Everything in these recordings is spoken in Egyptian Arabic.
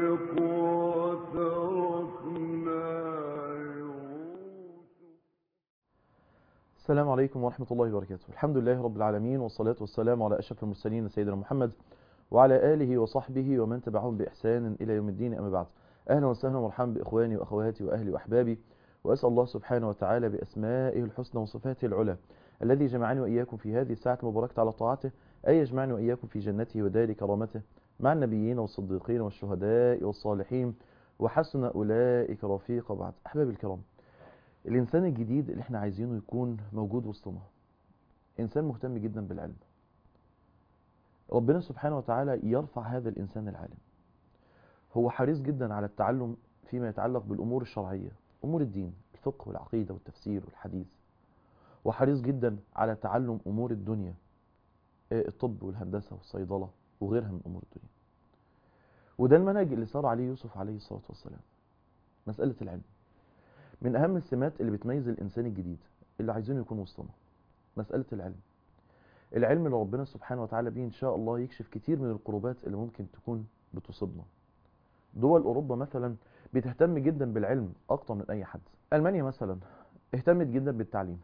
السلام عليكم ورحمة الله وبركاته الحمد لله رب العالمين والصلاة والسلام على أشرف المرسلين سيدنا محمد وعلى آله وصحبه ومن تبعهم بإحسان إلى يوم الدين أما بعد أهلا وسهلا ومرحبا بإخواني وأخواتي وأهلي وأحبابي وأسأل الله سبحانه وتعالى بأسمائه الحسنى وصفاته العلى الذي جمعني وإياكم في هذه الساعة المباركة على طاعته أي يجمعني وإياكم في جنته ودار كرامته مع النبيين والصديقين والشهداء والصالحين وحسن أولئك رفيقا بعد أحبابي الكرام الإنسان الجديد اللي احنا عايزينه يكون موجود وسطنا إنسان مهتم جدا بالعلم ربنا سبحانه وتعالى يرفع هذا الإنسان العالم هو حريص جدا على التعلم فيما يتعلق بالأمور الشرعية أمور الدين الفقه والعقيدة والتفسير والحديث وحريص جدا على تعلم أمور الدنيا الطب والهندسة والصيدلة وغيرها من أمور الدنيا وده المنهج اللي صار عليه يوسف عليه الصلاة والسلام مسألة العلم من أهم السمات اللي بتميز الإنسان الجديد اللي عايزينه يكون وسطنا مسألة العلم العلم اللي ربنا سبحانه وتعالى به إن شاء الله يكشف كتير من القربات اللي ممكن تكون بتصيبنا دول أوروبا مثلا بتهتم جدا بالعلم أكتر من أي حد ألمانيا مثلا اهتمت جدا بالتعليم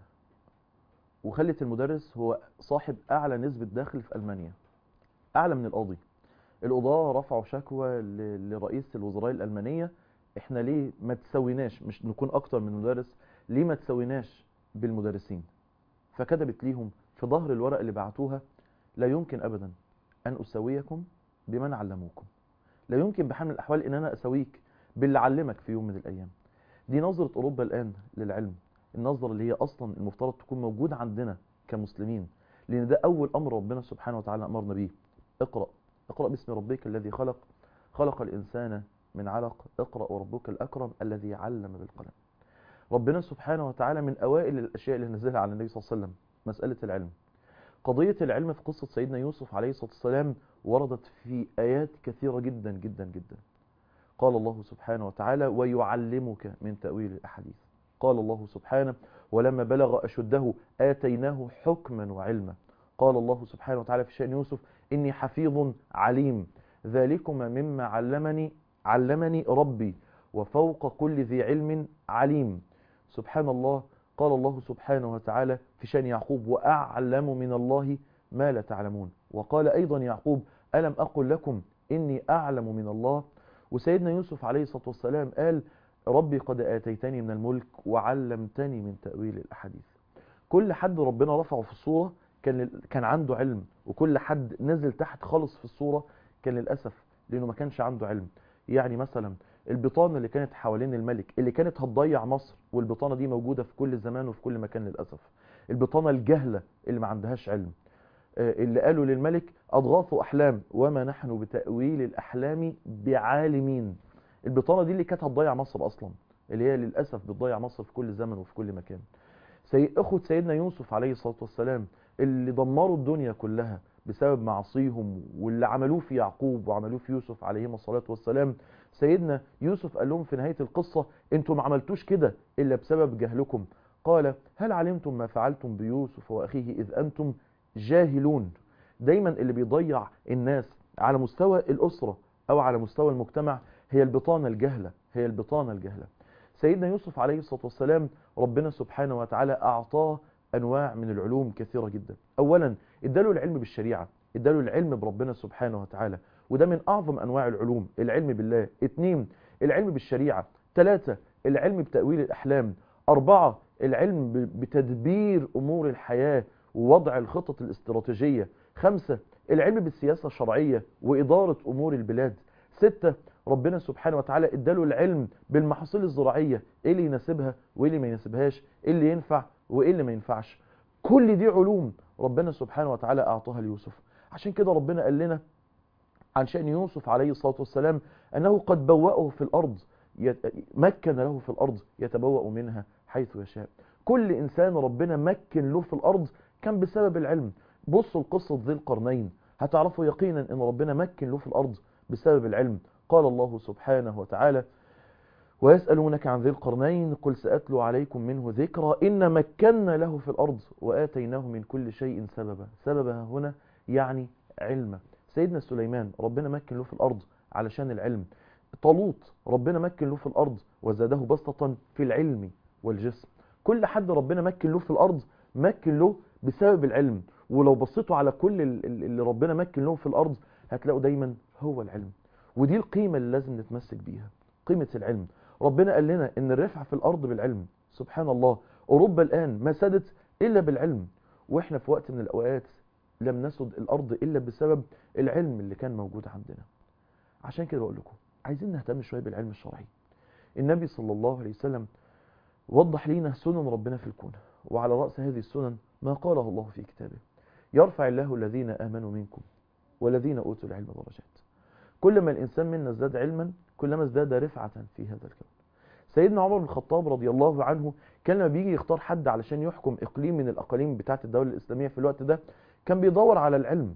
وخلت المدرس هو صاحب أعلى نسبة دخل في ألمانيا أعلى من القاضي القضاة رفعوا شكوى لرئيس الوزراء الألمانية احنا ليه ما تسويناش مش نكون اكتر من مدرس ليه ما تسويناش بالمدرسين فكتبت ليهم في ظهر الورق اللي بعتوها لا يمكن ابدا ان اسويكم بمن علموكم لا يمكن بحال من الاحوال ان انا اسويك باللي علمك في يوم من الايام دي نظرة اوروبا الان للعلم النظرة اللي هي اصلا المفترض تكون موجودة عندنا كمسلمين لان ده اول امر ربنا سبحانه وتعالى امرنا بيه اقرأ اقرأ باسم ربك الذي خلق خلق الانسان من علق اقرأ وربك الأكرم الذي علم بالقلم ربنا سبحانه وتعالى من أوائل الأشياء اللي نزلها على النبي صلى الله عليه وسلم مسألة العلم قضية العلم في قصة سيدنا يوسف عليه الصلاة والسلام وردت في آيات كثيرة جدا جدا جدا قال الله سبحانه وتعالى ويعلمك من تأويل الأحاديث قال الله سبحانه ولما بلغ أشده آتيناه حكما وعلما قال الله سبحانه وتعالى في شأن يوسف إني حفيظ عليم ذلكما مما علمني علمني ربي وفوق كل ذي علم عليم سبحان الله قال الله سبحانه وتعالى في شأن يعقوب وأعلم من الله ما لا تعلمون وقال أيضا يعقوب ألم أقل لكم إني أعلم من الله وسيدنا يوسف عليه الصلاة والسلام قال ربي قد آتيتني من الملك وعلمتني من تأويل الأحاديث كل حد ربنا رفعه في الصورة كان كان عنده علم وكل حد نزل تحت خالص في الصورة كان للأسف لأنه ما كانش عنده علم يعني مثلا البطانة اللي كانت حوالين الملك اللي كانت هتضيع مصر والبطانة دي موجودة في كل زمان وفي كل مكان للأسف البطانة الجهلة اللي ما عندهاش علم اللي قالوا للملك أضغاث أحلام وما نحن بتأويل الأحلام بعالمين البطانة دي اللي كانت هتضيع مصر أصلا اللي هي للأسف بتضيع مصر في كل زمن وفي كل مكان سي... أخوة سيدنا يوسف عليه الصلاة والسلام اللي دمروا الدنيا كلها بسبب معصيهم واللي عملوه في يعقوب وعملوه في يوسف عليهما الصلاة والسلام سيدنا يوسف قال لهم في نهاية القصة انتم ما عملتوش كده إلا بسبب جهلكم قال هل علمتم ما فعلتم بيوسف وأخيه إذ أنتم جاهلون دايما اللي بيضيع الناس على مستوى الأسرة أو على مستوى المجتمع هي البطانة الجهلة هي البطانة الجهلة سيدنا يوسف عليه الصلاة والسلام ربنا سبحانه وتعالى أعطاه أنواع من العلوم كثيرة جدا أولا اداله العلم بالشريعة اداله العلم بربنا سبحانه وتعالى وده من أعظم أنواع العلوم العلم بالله اتنين العلم بالشريعة ثلاثة العلم بتأويل الأحلام أربعة العلم بتدبير أمور الحياة ووضع الخطط الاستراتيجية خمسة العلم بالسياسة الشرعية وإدارة أمور البلاد ستة ربنا سبحانه وتعالى اداله العلم بالمحاصيل الزراعية ايه اللي يناسبها وايه اللي ما يناسبهاش ايه اللي ينفع وايه اللي ما ينفعش كل دي علوم ربنا سبحانه وتعالى اعطاها ليوسف عشان كده ربنا قال لنا عن شأن يوسف عليه الصلاة والسلام أنه قد بوأه في الأرض مكن له في الأرض يتبوأ منها حيث يشاء كل إنسان ربنا مكن له في الأرض كان بسبب العلم بصوا القصة ذي القرنين هتعرفوا يقينا أن ربنا مكن له في الأرض بسبب العلم قال الله سبحانه وتعالى ويسألونك عن ذي القرنين قل سأتلو عليكم منه ذكرى إن مكنا له في الأرض وآتيناه من كل شيء سببا سببها هنا يعني علما سيدنا سليمان ربنا مكن له في الأرض علشان العلم طالوت ربنا مكن له في الأرض وزاده بسطة في العلم والجسم كل حد ربنا مكن له في الأرض مكن له بسبب العلم ولو بصيتوا على كل اللي ربنا مكن له في الأرض هتلاقوا دايما هو العلم ودي القيمة اللي لازم نتمسك بيها قيمة العلم ربنا قال لنا ان الرفع في الأرض بالعلم سبحان الله أوروبا الآن ما سادت إلا بالعلم وإحنا في وقت من الأوقات لم نسد الأرض إلا بسبب العلم اللي كان موجود عندنا عشان كده بقول لكم عايزين نهتم شوية بالعلم الشرعي النبي صلى الله عليه وسلم وضح لنا سنن ربنا في الكون وعلى رأس هذه السنن ما قاله الله في كتابه يرفع الله الذين آمنوا منكم والذين أوتوا العلم درجات كل ما الإنسان منا ازداد علما كلما ازداد رفعة في هذا الكون سيدنا عمر بن الخطاب رضي الله عنه كان لما بيجي يختار حد علشان يحكم إقليم من الأقاليم بتاعة الدولة الإسلامية في الوقت ده كان بيدور على العلم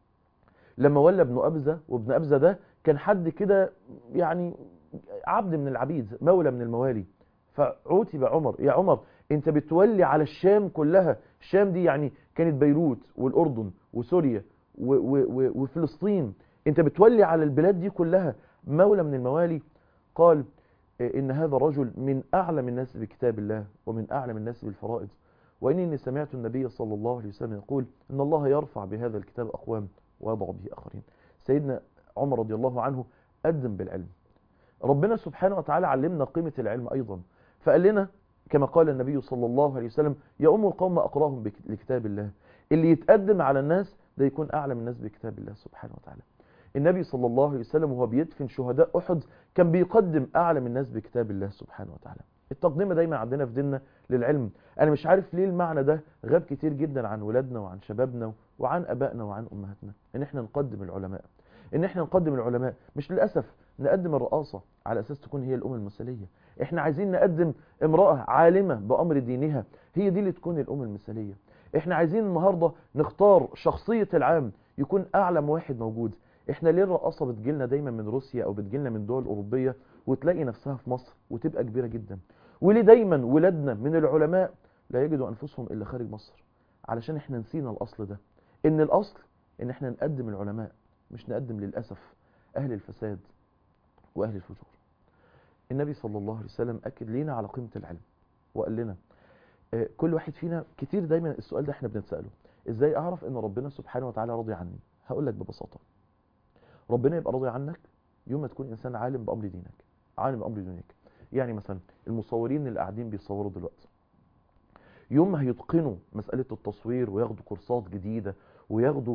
لما ولى ابن أبزة وابن أبزة ده كان حد كده يعني عبد من العبيد مولى من الموالي فعوتب عمر يا عمر انت بتولي على الشام كلها الشام دي يعني كانت بيروت والأردن وسوريا و و و وفلسطين انت بتولي على البلاد دي كلها مولى من الموالي قال إن هذا رجل من أعلم الناس بكتاب الله ومن أعلم الناس بالفرائض وإني سمعت النبي صلى الله عليه وسلم يقول إن الله يرفع بهذا الكتاب أقوام ويضع به آخرين سيدنا عمر رضي الله عنه قدم بالعلم ربنا سبحانه وتعالى علمنا قيمة العلم أيضا فقال لنا كما قال النبي صلى الله عليه وسلم يا أم القوم أقراهم لكتاب الله اللي يتقدم على الناس ده يكون أعلم الناس بكتاب الله سبحانه وتعالى النبي صلى الله عليه وسلم وهو بيدفن شهداء أحد كان بيقدم أعلم الناس بكتاب الله سبحانه وتعالى التقديم دايما عندنا في ديننا للعلم أنا مش عارف ليه المعنى ده غاب كتير جدا عن ولادنا وعن شبابنا وعن أبائنا وعن أمهاتنا إن إحنا نقدم العلماء إن إحنا نقدم العلماء مش للأسف نقدم الرئاسة على أساس تكون هي الأم المثالية إحنا عايزين نقدم امرأة عالمة بأمر دينها هي دي اللي تكون الأم المثالية إحنا عايزين النهاردة نختار شخصية العام يكون أعلم واحد موجود احنا ليه الرقاصة بتجيلنا دايما من روسيا او بتجيلنا من دول اوروبية وتلاقي نفسها في مصر وتبقى كبيرة جدا وليه دايما ولادنا من العلماء لا يجدوا انفسهم الا خارج مصر علشان احنا نسينا الاصل ده ان الاصل ان احنا نقدم العلماء مش نقدم للأسف اهل الفساد واهل الفجور النبي صلى الله عليه وسلم اكد لنا على قيمة العلم وقال لنا كل واحد فينا كتير دايما السؤال ده احنا بنتسأله ازاي اعرف ان ربنا سبحانه وتعالى راضي عني هقول لك ببساطة ربنا يبقى راضي عنك يوم ما تكون انسان عالم بامر دينك عالم بامر دينك يعني مثلا المصورين اللي قاعدين بيصوروا دلوقتي يوم ما هيتقنوا مسألة التصوير وياخدوا كورسات جديدة وياخدوا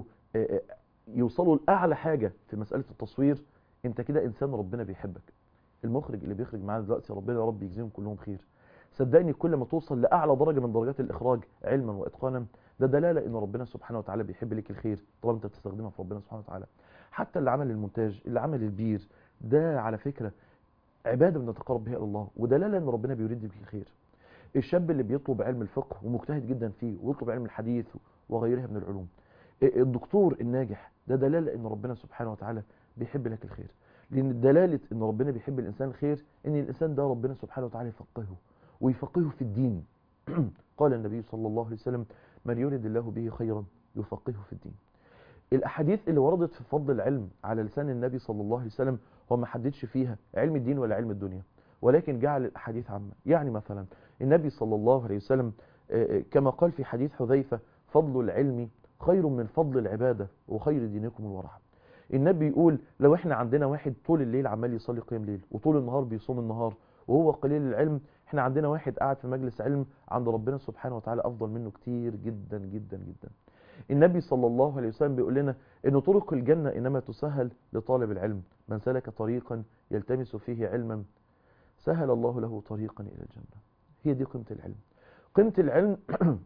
يوصلوا لأعلى حاجة في مسألة التصوير انت كده انسان ربنا بيحبك المخرج اللي بيخرج معانا دلوقتي ربنا يا رب يجزيهم كلهم خير صدقني كل ما توصل لأعلى درجة من درجات الإخراج علما وإتقانا ده دلالة ان ربنا سبحانه وتعالى بيحب لك الخير طالما انت بتستخدمها في ربنا سبحانه وتعالى حتى اللي عمل المونتاج اللي عمل البير ده على فكرة عبادة بنتقرب بها الى الله ودلالة ان ربنا بيريد بك الخير الشاب اللي بيطلب علم الفقه ومجتهد جدا فيه ويطلب علم الحديث وغيرها من العلوم الدكتور الناجح ده دلالة ان ربنا سبحانه وتعالى بيحب لك الخير لان دلالة ان ربنا بيحب الانسان الخير ان الانسان ده ربنا سبحانه وتعالى يفقهه ويفقهه في الدين قال النبي صلى الله عليه وسلم من يريد الله به خيرا يفقهه في الدين الاحاديث اللي وردت في فضل العلم على لسان النبي صلى الله عليه وسلم هو ما حددش فيها علم الدين ولا علم الدنيا ولكن جعل الاحاديث عامه يعني مثلا النبي صلى الله عليه وسلم كما قال في حديث حذيفه فضل العلم خير من فضل العباده وخير دينكم الورع النبي يقول لو احنا عندنا واحد طول الليل عمال يصلي قيام ليل وطول النهار بيصوم النهار وهو قليل العلم احنا عندنا واحد قاعد في مجلس علم عند ربنا سبحانه وتعالى افضل منه كتير جدا جدا جدا النبي صلى الله عليه وسلم بيقول لنا ان طرق الجنة انما تسهل لطالب العلم من سلك طريقا يلتمس فيه علما سهل الله له طريقا الى الجنة هي دي قيمة العلم قيمة العلم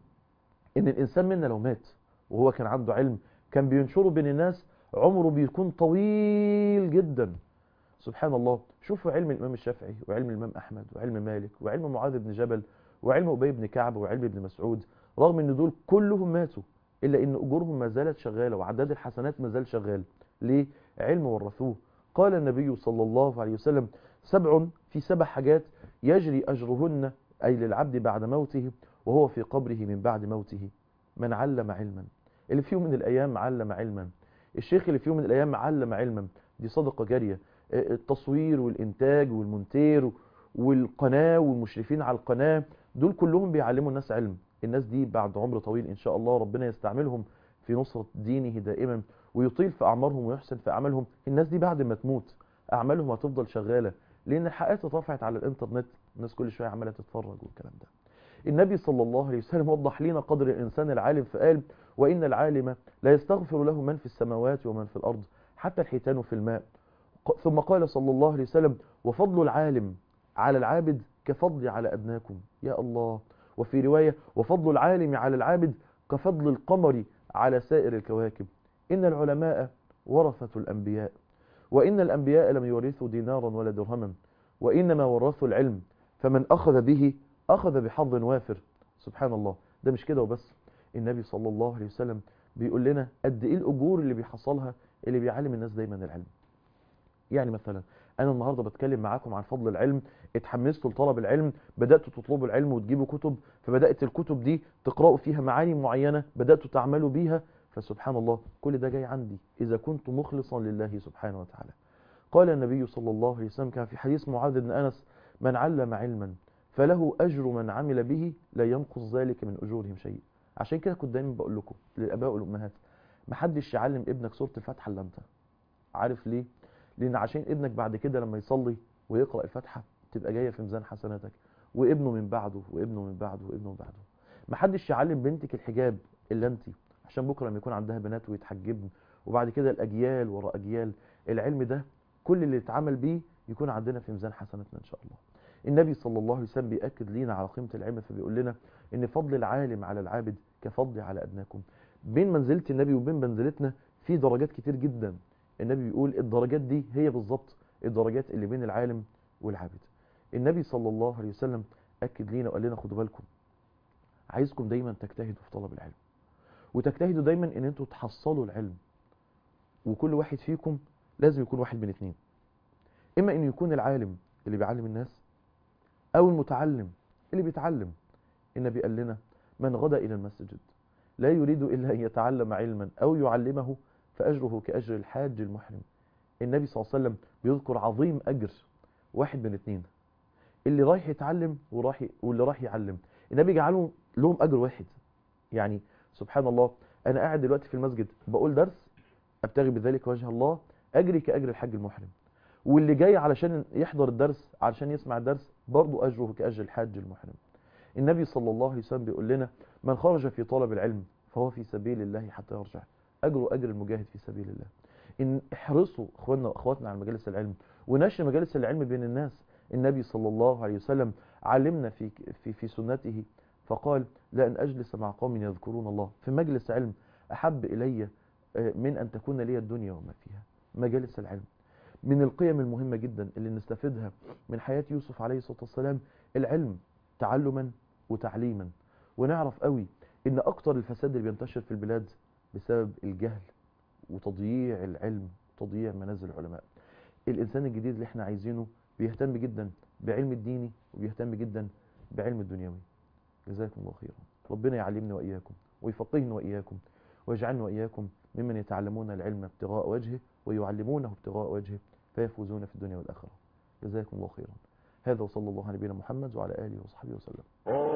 ان الانسان منا لو مات وهو كان عنده علم كان بينشره بين الناس عمره بيكون طويل جدا سبحان الله شوفوا علم الإمام الشافعي وعلم الإمام أحمد وعلم مالك وعلم معاذ بن جبل وعلم أبي بن كعب وعلم ابن مسعود رغم أن دول كلهم ماتوا إلا أن أجورهم ما زالت شغالة وعداد الحسنات ما زال شغال ليه؟ علم ورثوه قال النبي صلى الله عليه وسلم سبع في سبع حاجات يجري أجرهن أي للعبد بعد موته وهو في قبره من بعد موته من علم علما اللي في يوم من الأيام علم علما الشيخ اللي في يوم من الأيام علم علما دي صدقة جارية التصوير والإنتاج والمونتير والقناة والمشرفين على القناة دول كلهم بيعلموا الناس علم الناس دي بعد عمر طويل إن شاء الله ربنا يستعملهم في نصرة دينه دائما ويطيل في أعمارهم ويحسن في أعمالهم الناس دي بعد ما تموت أعمالهم هتفضل شغالة لأن الحلقات اترفعت على الإنترنت الناس كل شوية عمالة تتفرج والكلام ده النبي صلى الله عليه وسلم وضح لنا قدر الإنسان العالم فقال وإن العالم لا يستغفر له من في السماوات ومن في الأرض حتى الحيتان في الماء ثم قال صلى الله عليه وسلم وفضل العالم على العابد كفضل على أدناكم يا الله وفي رواية وفضل العالم على العابد كفضل القمر على سائر الكواكب إن العلماء ورثة الأنبياء وإن الأنبياء لم يورثوا دينارا ولا درهما وإنما ورثوا العلم فمن أخذ به أخذ بحظ وافر سبحان الله ده مش كده وبس النبي صلى الله عليه وسلم بيقول لنا قد إيه الأجور اللي بيحصلها اللي بيعلم الناس دايما العلم يعني مثلا أنا النهاردة بتكلم معاكم عن فضل العلم اتحمستوا لطلب العلم بدأتوا تطلبوا العلم وتجيبوا كتب فبدأت الكتب دي تقرأوا فيها معاني معينة بدأتوا تعملوا بيها فسبحان الله كل ده جاي عندي إذا كنت مخلصا لله سبحانه وتعالى قال النبي صلى الله عليه وسلم كان في حديث معاذ بن أنس من علم علما فله أجر من عمل به لا ينقص ذلك من أجورهم شيء عشان كده كنت دايما بقول لكم للآباء والأمهات محدش يعلم ابنك سورة الفاتحة إلا أنت عارف ليه؟ لأن عشان ابنك بعد كده لما يصلي ويقرأ الفاتحة تبقى جاية في ميزان حسناتك وابنه من بعده وابنه من بعده وابنه من بعده محدش يعلم بنتك الحجاب إلا أنت عشان بكرة لما يكون عندها بنات ويتحجبن وبعد كده الأجيال وراء أجيال العلم ده كل اللي اتعمل بيه يكون عندنا في ميزان حسناتنا إن شاء الله النبي صلى الله عليه وسلم بيأكد لينا على قيمة العلم فبيقول لنا إن فضل العالم على العابد كفضل على أدناكم بين منزلة النبي وبين منزلتنا في درجات كتير جدا النبي بيقول الدرجات دي هي بالظبط الدرجات اللي بين العالم والعابد النبي صلى الله عليه وسلم أكد لينا وقال لنا خدوا بالكم عايزكم دايما تجتهدوا في طلب العلم وتجتهدوا دايما ان انتوا تحصلوا العلم وكل واحد فيكم لازم يكون واحد من اتنين اما ان يكون العالم اللي بيعلم الناس او المتعلم اللي بيتعلم النبي قال لنا من غدا الى المسجد لا يريد الا ان يتعلم علما او يعلمه فاجره كاجر الحاج المحرم النبي صلى الله عليه وسلم بيذكر عظيم اجر واحد من اتنين اللي رايح يتعلم وراح واللي راح يعلم النبي جعلهم لهم اجر واحد يعني سبحان الله انا قاعد دلوقتي في المسجد بقول درس ابتغي بذلك وجه الله اجري كاجر الحج المحرم واللي جاي علشان يحضر الدرس علشان يسمع الدرس برضه اجره كاجر الحاج المحرم النبي صلى الله عليه وسلم بيقول لنا من خرج في طلب العلم فهو في سبيل الله حتى يرجع اجره اجر المجاهد في سبيل الله ان احرصوا اخواننا واخواتنا على مجالس العلم ونشر مجالس العلم بين الناس النبي صلى الله عليه وسلم علمنا في في في سنته فقال لأن أجلس مع قوم يذكرون الله في مجلس علم أحب إلي من أن تكون لي الدنيا وما فيها مجالس العلم من القيم المهمة جدا اللي نستفيدها من حياة يوسف عليه الصلاة والسلام العلم تعلما وتعليما ونعرف قوي ان اكتر الفساد اللي بينتشر في البلاد بسبب الجهل وتضييع العلم تضييع منازل العلماء الانسان الجديد اللي احنا عايزينه بيهتم جدا بعلم الديني وبيهتم جدا بعلم الدنيوي جزاكم الله خيرا ربنا يعلمنا وإياكم ويفقهنا وإياكم ويجعلنا وإياكم ممن يتعلمون العلم ابتغاء وجهه ويعلمونه ابتغاء وجهه فيفوزون في الدنيا والآخرة جزاكم الله خيرا هذا وصلى الله على نبينا محمد وعلى آله وصحبه وسلم